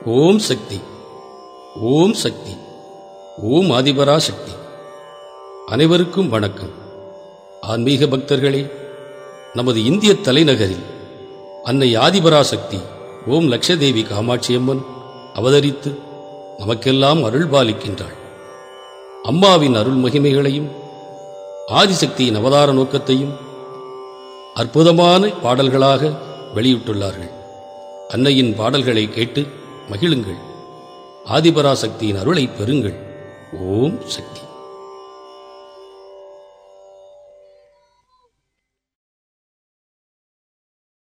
ஓம் சக்தி ஓம் சக்தி ஓம் ஆதிபரா சக்தி அனைவருக்கும் வணக்கம் ஆன்மீக பக்தர்களே நமது இந்திய தலைநகரில் அன்னை ஆதிபராசக்தி ஓம் லட்சதேவி காமாட்சியம்மன் அவதரித்து நமக்கெல்லாம் அருள்பாலிக்கின்றாள் அம்மாவின் அருள் மகிமைகளையும் ஆதிசக்தியின் அவதார நோக்கத்தையும் அற்புதமான பாடல்களாக வெளியிட்டுள்ளார்கள் அன்னையின் பாடல்களை கேட்டு மகிழுங்கள் ஆதிபராசக்தியின் அருளை பெறுங்கள் ஓம் சக்தி